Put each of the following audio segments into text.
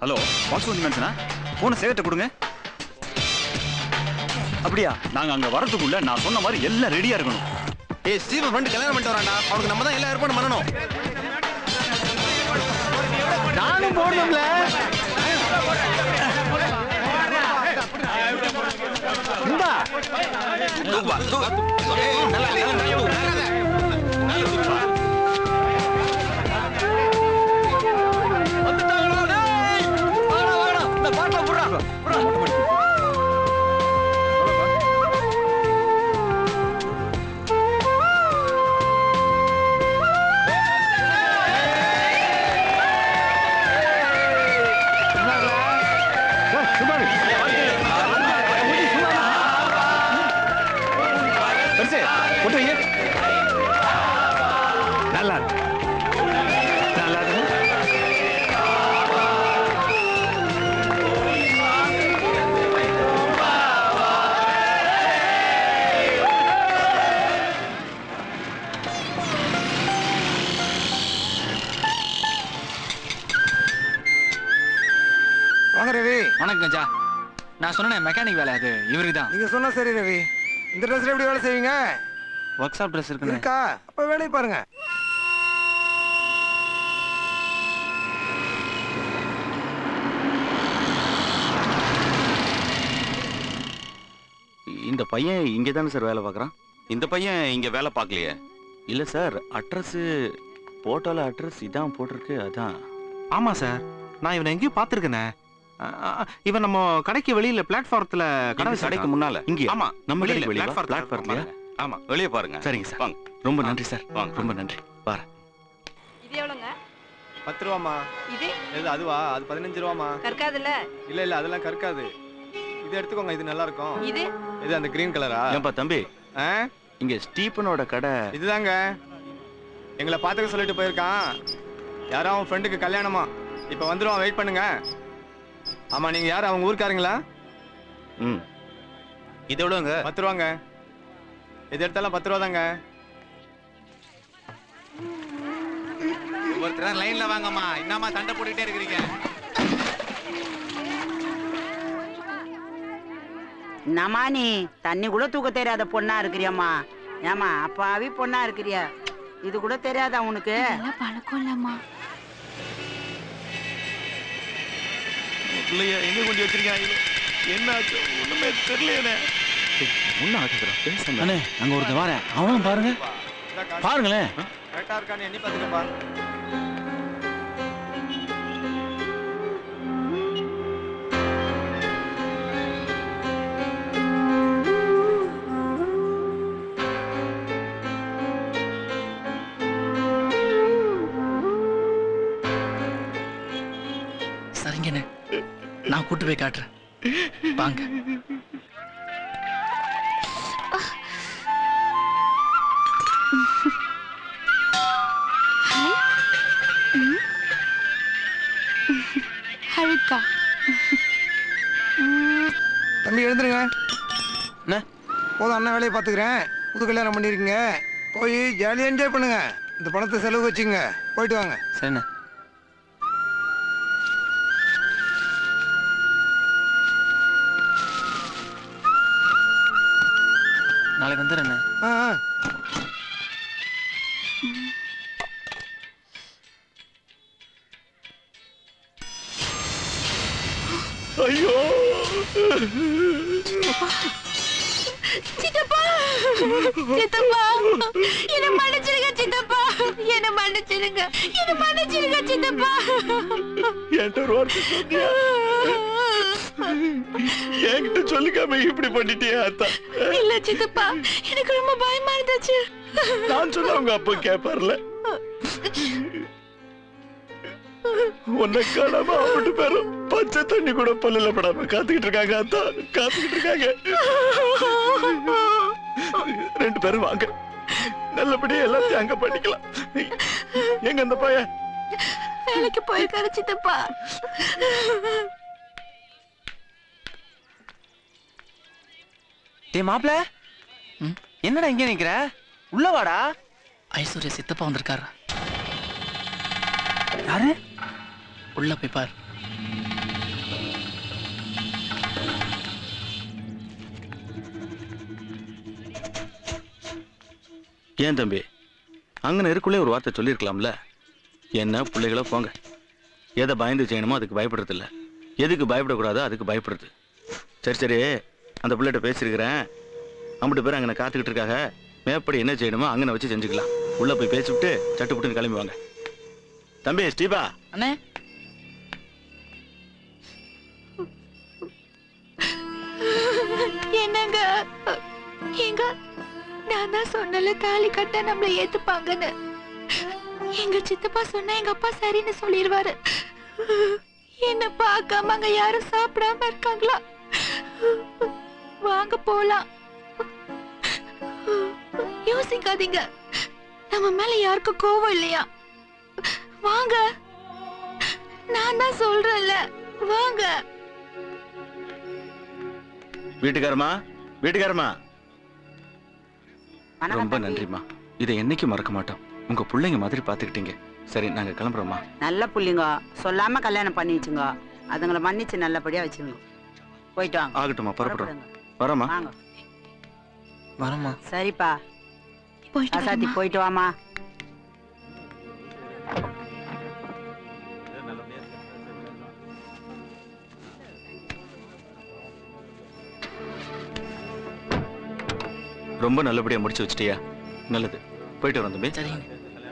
Hello watts நிமென்ஷனா போன சேகத்தை கொடுங்க அப்படியா நாங்க அங்க வரதுக்குள்ள நான் சொன்ன மாதிரி எல்லாம் ரெடியா இருக்கணும் ஏய் ஸ்டீவன் ஃப்ரெண்ட் கல்யாணம் பண்ணிட்டு வரான்டா அவனுக்கு நம்ம தான் எல்லா ஏற்பாடும் பண்ணணும் நானும் போடணும்ல இந்தா தூக்குவா தூக்கு ஏய், நல்லா நல்லா நல்லா தூக்கு. நல்லா தூக்குவா. சுமாரு பெருசு போட்டு வைங்க நல்லா இருக்கு. நல்லா இருக்கு. வாங்க ரவி வணக்கம் கஞ்சா நான் சொன்னேன் மெக்கானிக் வேலை அது இவருக்கு தான் நீங்க சொன்னா சரி ரவி இந்த ட்ரெஸ்ல எப்படி வேலை செய்வீங்க ஒர்க் ஷாப் ட்ரெஸ் இருக்குன்னு இருக்கா அப்ப வேலையை பாருங்க இந்த பையன் இங்கே தானே சார் வேலை பார்க்குறான் இந்த பையன் இங்க வேலை பார்க்கலையே இல்லை சார் அட்ரஸு போட்டோல அட்ரஸ் இதான் போட்டிருக்கு அதான் ஆமா சார் நான் இவனை எங்கேயும் பார்த்துருக்கேனே இவன் நம்ம கடைக்கு வெளியில பிளாட்ஃபாரத்துல கடை கடை கடைக்கு வச்சிருக்கான். முன்னால இங்கே ஆமா நம்ம வெளியில, கடைக்கு வெளியே platform- பிளாட்ஃபார்ம்லையா ஆமா வெளியே பாருங்க சரிங்க சார் வாங்க ரொம்ப நன்றி சார் வாங்க. ரொம்ப நன்றி வரேன் இது எவ்வளோங்க பத்து ரூபாமா இது எது அதுவா அது பதினஞ்சு ரூபாமா கற்காதுல்ல இல்ல இல்ல அதெல்லாம் கற்காது இது எடுத்துக்கோங்க இது நல்லா இருக்கும் இது இது அந்த கிரீன் கலரா ஏன்பா தம்பி ஆ இங்க ஸ்டீபனோட கடை இதுதாங்க எங்களை பார்த்துக்க சொல்லிட்டு போயிருக்கான் யாரோ அவன் ஃப்ரெண்டுக்கு கல்யாணமா இப்போ வந்துருவான் வெயிட் பண்ணுங்க ஆமா நீங்க யார் அவங்க ஊருக்காரங்களா ம் இது எவ்வளோங்க பத்து ரூபாங்க இது எடுத்தாலும் பத்து ரூபா தாங்க ஒருத்தர் லைன்ல வாங்கம்மா என்னம்மா சண்டை போட்டுட்டே இருக்கிறீங்க என்னம்மா நீ தண்ணி கூட தூக்க தெரியாத பொண்ணா இருக்கிறியம்மா ஏமா அப்பாவி பொண்ணா இருக்கிறியா இது கூட தெரியாதா உனக்கு பழக்கம் இல்லம்மா பிள்ளைய எங்க கொண்டு வச்சிருக்காங்க என்ன ஆச்சு ஒண்ணுமே தெரியலையே ஒன்னும் ஆகுதுடா பேசாம அண்ணே அங்க ஒருத்தன் வரேன் அவனும் பாருங்க இந்தா காசு. பாருங்களேன் கரெக்டா இருக்கான்னு எண்ணி பார்த்துக்கப்பா சரிங்கண்ணே நான் கூட்டு போய் காட்டுறேன் வாங்க அழுக்கா தம்பி எழுந்துருங்க என்ன? போதும் அண்ணன் வேலையை பார்த்துக்கிறேன் புது கல்யாணம் பண்ணிருக்கீங்க போய் ஜாலியாக என்ஜாய் பண்ணுங்க இந்த பணத்தை செலவு வச்சுங்க போயிட்டு வாங்க சரிண்ணே நாளைக்கு வந்துடுறேண்ணே ஆ ஆ. ஐயோ சித்தப்பா சித்தப்பா என்ன மன்னிச்சிருங்க சித்தப்பா என்ன மன்னிச்சிருங்க என்ன மன்னிச்சிருங்க சித்தப்பா என்கிட்ட ஒரு வார்த்தை சொன்னியா என்கிட்ட சொல்லிக்காம இப்படி பண்ணிட்டியே அத்தா இல்ல சித்தப்பா எனக்கு ரொம்ப பயமா இருந்துச்சு நான் சொன்ன உங்க அப்பா கேப்பார்ல உன்னை காணாம அவட்டு பேரும் பச்சை தண்ணி கூட பல்லுல படாம காத்துக்கிட்டு இருக்காங்க அத்தா காத்துக்கிட்டு இருக்காங்க ரெண்டு பேரும் வாங்க நல்லபடியா எல்லாத்தையும் அங்க பண்ணிக்கலாம் எங்க அந்த பையன் வேலைக்கு போயிருக்காரு சித்தப்பா டேய் மாப்ள என்னடா இங்க நிக்கிற உள்ள வாடா ஐஸ்வர்யா சித்தப்பா வந்திருக்காரு யாரு உள்ள போய் பாரு ஏன் தம்பி அங்கே இருக்குள்ளே ஒரு வார்த்தை சொல்லியிருக்கலாம்ல என்ன பிள்ளைகளோ போங்க எதை பயந்து செய்யணுமோ அதுக்கு பயப்படுறது இல்ல எதுக்கு பயப்படக்கூடாதோ அதுக்கு பயப்படுறது சரி சரி அந்த பிள்ளைகிட்ட பேசியிருக்கிறேன் அம்பிட்டு பேர் அங்கே காத்துக்கிட்டு இருக்காங்க மேப்படி என்ன செய்யணுமோ அங்கே வச்சு செஞ்சுக்கலாம் உள்ளே போய் பேசிவிட்டு சட்டு புட்டுன்னு கிளம்பி வாங்க தம்பி ஸ்டீபா அண்ணே என்னங்க எங்க நான் தான் சொன்னல தாலி கட்ட நம்மள ஏத்துப்பாங்கன்னு எங்க சித்தப்பா சொன்னா எங்க அப்பா சரின்னு சொல்லிடுவாரு என்ன பார்க்காம அங்க யாரும் சாப்பிடாம இருக்காங்களா வாங்க போலாம் யோசிக்காதீங்க நம்ம மேல யாருக்கும் கோவம் இல்லையா வாங்க நான் தான் சொல்றேன்ல வாங்க வீட்டுக்காரமா வீட்டுக்காரமா வணக்கம் ரொம்ப தம்பி. நன்றிம்மா இதை என்னைக்கு மறக்க மாட்டோம் உங்க பிள்ளைங்க மாதிரி பார்த்துக்கிட்டீங்க சரி நாங்க கிளம்புறோம்மா நல்ல புள்ளிங்க சொல்லாம கல்யாணம் பண்ணி வச்சுங்க அதுங்களை மன்னிச்சு நல்லபடியா வச்சுங்க போயிட்டு வாங்க ஆகட்டும்மா புறப்படுறோம் புறப்படுங்க. வரோம்மா வாங்க வரமா சரிப்பா போயிட்டு அசாத்தி வரேம்மா. போயிட்டு வாமா ரொம்ப நல்லபடியா முடிச்சு வச்சிட்டியா நல்லது போயிட்டு வரோம் தம்பி சரிங்க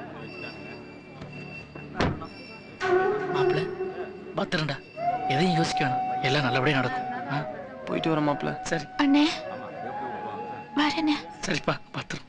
மாப்பிள்ள பத்திரண்டா எதையும் யோசிக்க வேணாம் எல்லாம் நல்லபடியா நடக்கும் ஆ? போயிட்டு வர மாப்பிள்ள சரி அண்ணே வரேனே சரிப்பா பத்திரம்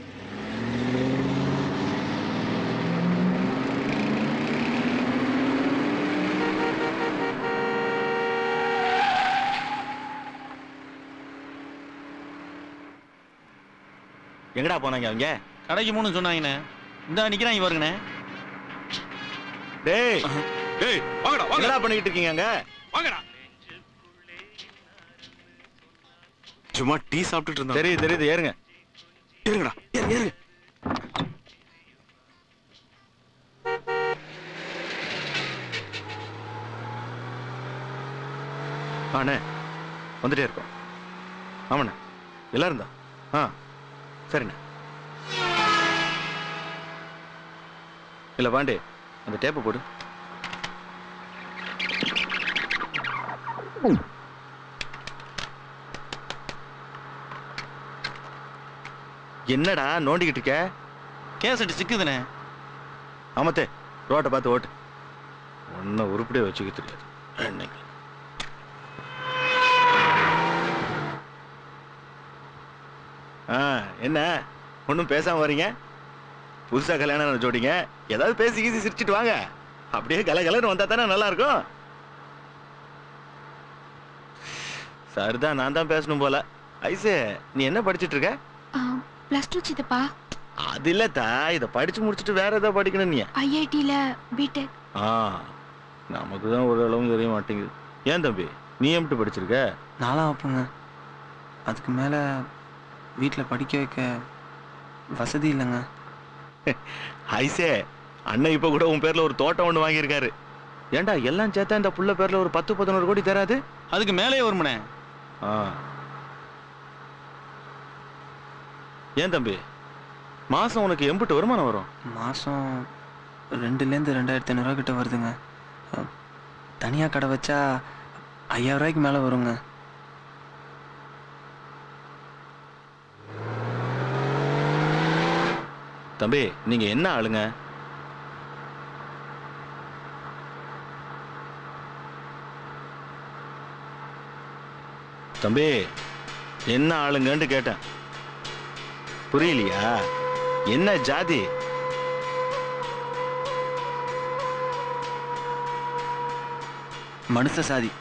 எங்கடா போனாங்க அவங்க கடைக்கு மூணு சொன்னாங்கண்ணே இந்த நிக்கிறாங்க பாருங்கண்ணே டேய் டேய் வாங்கடா வாங்கடா என்னடா பண்ணிக்கிட்டு இருக்கீங்க அங்க வாங்கடா சும்மா டீ சாப்பிட்டுட்டு இருந்தா தெரியுது தெரியுது ஏறுங்க இருங்கடா ஏறு ஏறு ஆண்ணே வந்துட்டே இருக்கோம் ஆமாண்ணே எல்லாரும் தான் ஆ சரிண்ணே இல்லை பாண்டி அந்த டேப்பை போடு என்னடா நோண்டிக்கிட்டு இருக்க கேசட் சிக்குதுண்ணே ஆமத்தே ரோட்டை பார்த்து ஓட்டு ஒன்றும் உருப்படியே வச்சுக்க தெரியாது என்னைக்கு ஆ என்ன ஒன்றும் பேசாம வரீங்க புதுசா கல்யாணம் ஜோடிங்க ஏதாவது பேசி கீசி சிரிச்சிட்டு வாங்க அப்படியே கல கலன்னு வந்தா தானே நல்லா இருக்கும் சரிதான் நான் தான் பேசணும் போல ஐசே நீ என்ன படிச்சிட்டு இருக்க பிளஸ் டூ சித்தப்பா அது இல்லத்தா இதை படிச்சு முடிச்சுட்டு வேற ஏதாவது படிக்கணும் நீ ஐஐடில பிடெக் ஆ நமக்கு தான் ஒரு அளவும் தெரிய மாட்டேங்குது ஏன் தம்பி நீ எப்படி படிச்சிருக்க நாலாம் வைப்புங்க அதுக்கு மேலே வீட்டில் படிக்க வைக்க வசதி இல்லைங்க ஐசே அண்ணன் இப்ப கூட உன் பேர்ல ஒரு தோட்டம் ஒண்ணு வாங்கியிருக்காரு ஏன்டா எல்லாம் சேர்த்தா இந்த புள்ள பேர்ல ஒரு பத்து பதினோரு கோடி தராது அதுக்கு மேலேயே வருமண்ணே ஆ ஏன் தம்பி மாசம் உனக்கு எம்பிட்டு வருமானம் வரும் மாதம் ரெண்டுலேருந்து ரெண்டாயிரத்தி ஐநூறுரூவா கிட்ட வருதுங்க தனியாக கடை வச்சா ஐயாயிரம் ரூபாய்க்கு மேலே வருங்க தம்பி நீங்க என்ன ஆளுங்க தம்பி என்ன ஆளுங்கன்னு கேட்டேன் புரியலையா என்ன ஜாதி மனுஷ சாதி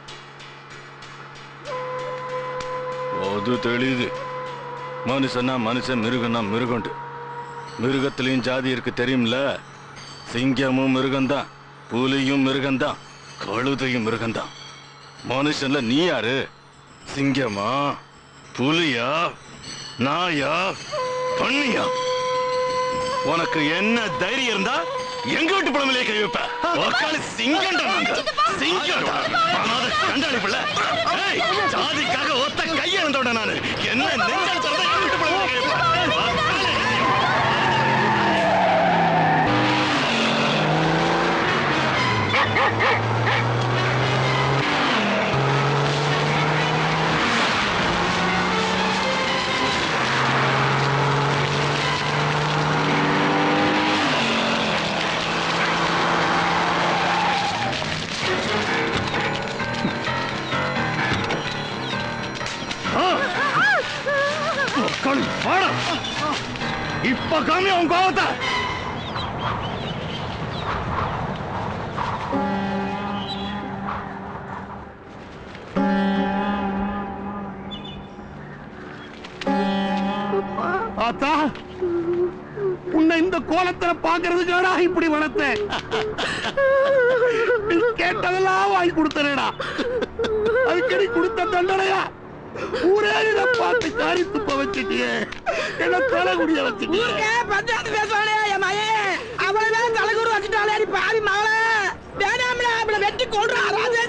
அது தெரியுது மனுஷனா மனுஷன் மிருகனா மிருகண்டு மிருகத்திலையும் ஜாதி இருக்கு தெரியும்ல சிங்கமும் மிருகம்தான் புலியும் மிருகம்தான் கழுதையும் மிருகம்தான் மனுஷன்ல நீ யாரு சிங்கமா புலியா நாயா பண்ணியா உனக்கு என்ன தைரியம் இருந்தா எங்க வீட்டு புலமையிலே கை வைப்ப உக்காளி சிங்கம்டா நாங்க சிங்கம்டா அனாதை கண்டாளி பிள்ளை ஏய், ஜாதிக்காக ஒத்த கையை இழந்தோட நானு என்ன நெஞ்சல் திறந்தா எங்க வீட்டு புலமையிலே கை வைப்ப உக்காளி. முதலாளி வாடா இப்ப காமி உன் கோவத்தை ஆத்தா உன்னை இந்த கோலத்துல பாக்குறதுக்காடா இப்படி வளர்த்தேன் நீ கேட்டதெல்லாம் வாங்கி கொடுத்தனேடா அதுக்கடி கொடுத்த தண்டனையா ஊரே இதை பார்த்து காரி துப்ப வச்சுட்டியே என்ன தலை குடிய வச்சுட்டியே பஞ்சாயத்து பேசுவானே என் மகன் அவளவே தலைகுரு வச்சுட்டாளே நீ பாவி மகளே வேணாம்ல அவளை வெட்டி கொள்றா ராஜே